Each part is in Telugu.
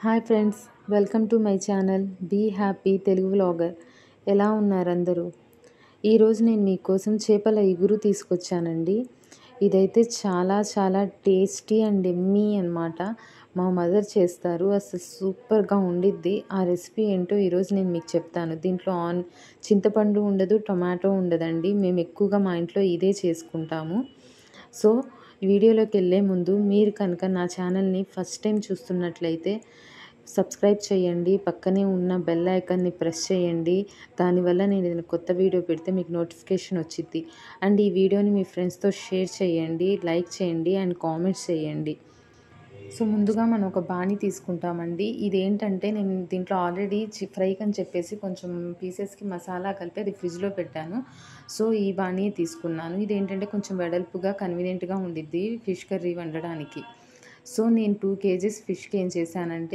hi friends welcome to my channel be happy Telugu vlogger ఎలా ఉన్నారు అందరూ ఈరోజు నేను మీకోసం చేపల ఇగురు తీసుకొచ్చానండి ఇదైతే చాలా చాలా టేస్టీ అండ్ ఎమ్మీ అనమాట మా మదర్ చేస్తారు అసలు సూపర్గా ఉండిద్ది ఆ రెసిపీ ఏంటో ఈరోజు నేను మీకు చెప్తాను దీంట్లో ఆన్ చింతపండు ఉండదు టొమాటో ఉండదండి మేము ఎక్కువగా మా ఇంట్లో ఇదే చేసుకుంటాము సో వీడియోలోకి వెళ్ళే ముందు మీరు కనుక నా ఛానల్ని ఫస్ట్ టైం చూస్తున్నట్లయితే సబ్స్క్రైబ్ చేయండి పక్కనే ఉన్న బెల్ ఐకాన్ని ప్రెస్ చేయండి దానివల్ల నేను ఏదైనా కొత్త వీడియో పెడితే మీకు నోటిఫికేషన్ వచ్చింది అండ్ ఈ వీడియోని మీ ఫ్రెండ్స్తో షేర్ చేయండి లైక్ చేయండి అండ్ కామెంట్స్ చేయండి సో ముందుగా మనం ఒక బాణీ తీసుకుంటామండి ఇదేంటంటే నేను దీంట్లో ఆల్రెడీ చి ఫ్రైకి అని చెప్పేసి కొంచెం పీసెస్కి మసాలా కలిపి అది ఫ్రిడ్జ్లో పెట్టాను సో ఈ బాణీ తీసుకున్నాను ఇదేంటంటే కొంచెం వెడల్పుగా కన్వీనియంట్గా ఉండిద్ది ఫిష్ కర్రీ వండడానికి సో నేను టూ కేజీస్ ఫిష్కి ఏం చేశానంటే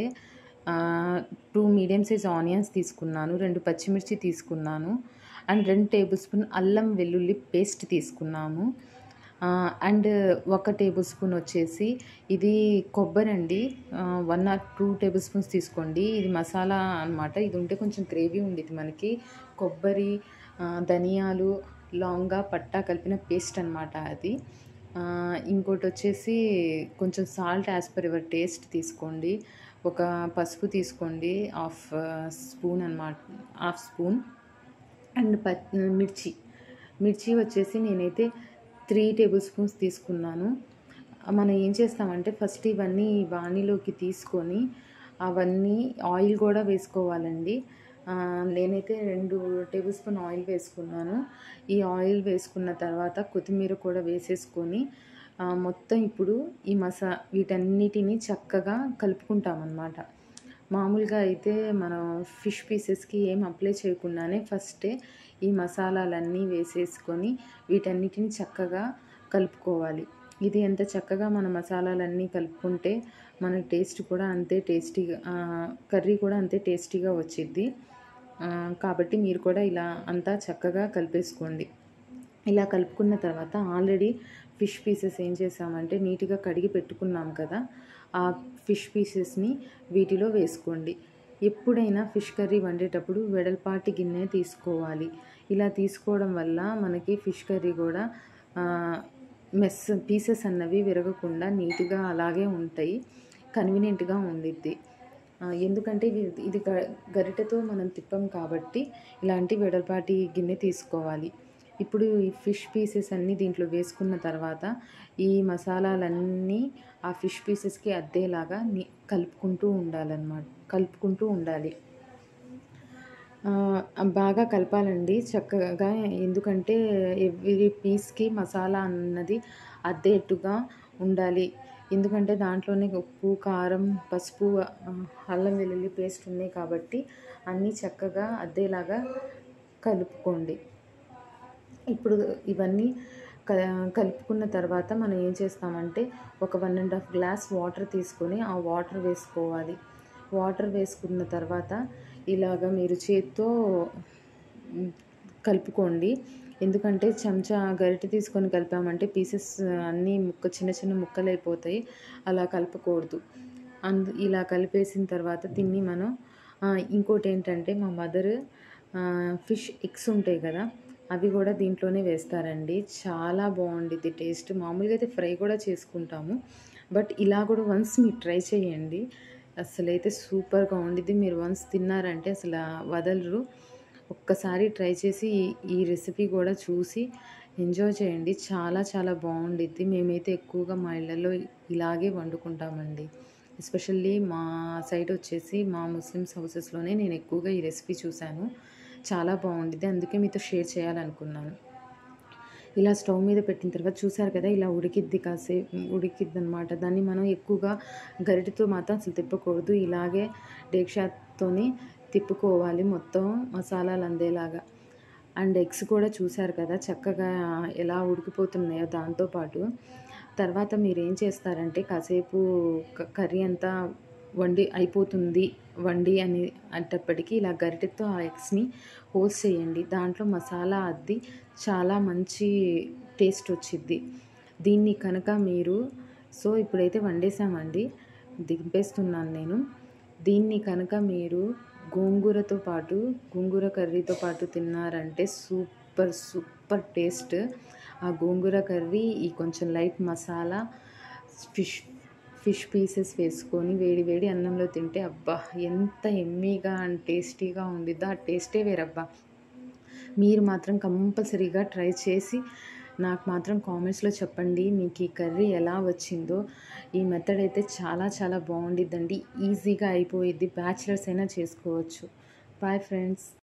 టూ మీడియం సైజ్ ఆనియన్స్ తీసుకున్నాను రెండు పచ్చిమిర్చి తీసుకున్నాను అండ్ రెండు టేబుల్ స్పూన్ అల్లం వెల్లుల్లి పేస్ట్ తీసుకున్నాము అండ్ ఒక టేబుల్ స్పూన్ వచ్చేసి ఇది కొబ్బరి అండి one or two tablespoons తీసుకోండి ఇది మసాలా అనమాట ఇది ఉంటే కొంచెం గ్రేవీ ఉండేది మనకి కొబ్బరి ధనియాలు లాంగా పట్టా కలిపిన పేస్ట్ అనమాట అది ఇంకోటి వచ్చేసి కొంచెం salt as per your taste తీసుకోండి ఒక పసుపు తీసుకోండి హాఫ్ స్పూన్ అనమాట హాఫ్ స్పూన్ అండ్ ప మిర్చి మిర్చి వచ్చేసి నేనైతే త్రీ టేబుల్ స్పూన్స్ తీసుకున్నాను మనం ఏం చేస్తామంటే ఫస్ట్ ఇవన్నీ బాణీలోకి తీసుకొని అవన్నీ ఆయిల్ కూడా వేసుకోవాలండి నేనైతే రెండు టేబుల్ స్పూన్ ఆయిల్ వేసుకున్నాను ఈ ఆయిల్ వేసుకున్న తర్వాత కొత్తిమీర కూడా వేసేసుకొని మొత్తం ఇప్పుడు ఈ మసా వీటన్నిటిని చక్కగా కలుపుకుంటామన్నమాట మామూలుగా అయితే మనం ఫిష్ పీసెస్కి ఏం అప్లై చేయకుండానే ఫస్టే ఈ మసాలాలన్నీ వేసేసుకొని వీటన్నిటిని చక్కగా కలుపుకోవాలి ఇది ఎంత చక్కగా మన మసాలాలన్నీ కలుపుకుంటే మన టేస్ట్ కూడా అంతే టేస్టీగా కర్రీ కూడా అంతే టేస్టీగా వచ్చిద్ది కాబట్టి మీరు కూడా ఇలా అంతా చక్కగా కలిపేసుకోండి ఇలా కలుపుకున్న తర్వాత ఆల్రెడీ ఫిష్ పీసెస్ ఏం చేసామంటే నీట్గా కడిగి పెట్టుకున్నాం కదా ఆ ఫిష్ పీసెస్ని వీటిలో వేసుకోండి ఎప్పుడైనా ఫిష్ కర్రీ వండేటప్పుడు వెడల్పాటి గిన్నె తీసుకోవాలి ఇలా తీసుకోవడం వల్ల మనకి ఫిష్ కర్రీ కూడా మెస్ పీసెస్ అన్నవి విరగకుండా నీట్గా అలాగే ఉంటాయి కన్వీనియంట్గా ఉండిద్ది ఎందుకంటే ఇది ఇది గరిటెతో మనం తిప్పం కాబట్టి ఇలాంటి వెడల్పాటి గిన్నె తీసుకోవాలి ఇప్పుడు ఈ ఫిష్ పీసెస్ అన్నీ దీంట్లో వేసుకున్న తర్వాత ఈ మసాలాలన్నీ ఆ ఫిష్ పీసెస్కి అద్దేలాగా కలుపుకుంటూ ఉండాలన్నమాట కలుపుకుంటూ ఉండాలి బాగా కలపాలండి చక్కగా ఎందుకంటే ఎవ్రీ పీస్కి మసాలా అన్నది అద్దేట్టుగా ఉండాలి ఎందుకంటే దాంట్లోనే ఉప్పు కారం పసుపు అల్లం వెల్లుల్లి పేస్ట్ ఉన్నాయి కాబట్టి అన్నీ చక్కగా అద్దేలాగా కలుపుకోండి ఇప్పుడు ఇవన్నీ కలుపుకున్న తర్వాత మనం ఏం చేస్తామంటే ఒక one and half glass water తీసుకొని ఆ వాటర్ వేసుకోవాలి వాటర్ వేసుకున్న తర్వాత ఇలాగ మీరు చేత్తో కలుపుకోండి ఎందుకంటే చెంచా గరిటె తీసుకొని కలిపామంటే పీసెస్ అన్నీ ముక్క చిన్న చిన్న ముక్కలు అయిపోతాయి అలా కలపకూడదు అందు ఇలా కలిపేసిన తర్వాత దీన్ని మనం ఇంకోటి ఏంటంటే మా మదర్ ఫిష్ ఎగ్స్ ఉంటాయి కదా అవి కూడా దీంట్లోనే వేస్తారండి చాలా బాగుండిద్ది టేస్ట్ మామూలుగా అయితే ఫ్రై కూడా చేసుకుంటాము బట్ ఇలా కూడా వన్స్ మీరు ట్రై చేయండి అసలు అయితే సూపర్గా ఉండిద్ది మీరు వన్స్ తిన్నారంటే అసలు వదలరు ఒక్కసారి ట్రై చేసి ఈ రెసిపీ కూడా చూసి ఎంజాయ్ చేయండి చాలా చాలా బాగుండిద్ది మేమైతే ఎక్కువగా మా ఇళ్ళల్లో ఇలాగే వండుకుంటామండి ఎస్పెషల్లీ మా సైడ్ వచ్చేసి మా ముస్లిమ్స్ హౌసెస్లోనే నేను ఎక్కువగా ఈ రెసిపీ చూశాను చాలా బాగుండిద్ది అందుకే మీతో షేర్ చేయాలనుకున్నాను ఇలా స్టవ్ మీద పెట్టిన తర్వాత చూసారు కదా ఇలా ఉడికిద్ది కాసేపు ఉడికిద్ది అనమాట దాన్ని మనం ఎక్కువగా గరిటెతో మాత్రం అసలు తిప్పకూడదు ఇలాగే డేక్షాతోని తిప్పుకోవాలి మొత్తం మసాలాలు అందేలాగా అండ్ ఎగ్స్ కూడా చూసారు కదా చక్కగా ఎలా ఉడికిపోతున్నాయో దాంతోపాటు తర్వాత మీరు ఏం చేస్తారంటే కాసేపు కర్రీ అంతా వండి అయిపోతుంది వండి అని అంటప్పటికీ ఇలా గరిటెతో ఆ ఎగ్స్ని హోల్స్ చేయండి దాంట్లో మసాలా అద్ది చాలా మంచి టేస్ట్ వచ్చిద్ది దీన్ని కనుక మీరు సో ఇప్పుడైతే వండేసామండి దింపేస్తున్నాను నేను దీన్ని కనుక మీరు గోంగూరతో పాటు గోంగూర కర్రీతో పాటు తిన్నారంటే సూపర్ సూపర్ టేస్ట్ ఆ గోంగూర కర్రీ ఈ కొంచెం light masala fish fish pieces వేసుకొని వేడి వేడి అన్నంలో తింటే అబ్బా ఎంత ఎమ్మీగా అండ్ టేస్టీగా ఉండిద్దో ఆ టేస్టే వేరబ్బా మీరు మాత్రం కంపల్సరీగా ట్రై చేసి నాకు మాత్రం కామెంట్స్లో చెప్పండి మీకు ఈ కర్రీ ఎలా వచ్చిందో ఈ మెథడ్ అయితే చాలా చాలా బాగుండిద్దండి ఈజీగా అయిపోయిద్ది బ్యాచిలర్స్ అయినా చేసుకోవచ్చు బాయ్ ఫ్రెండ్స్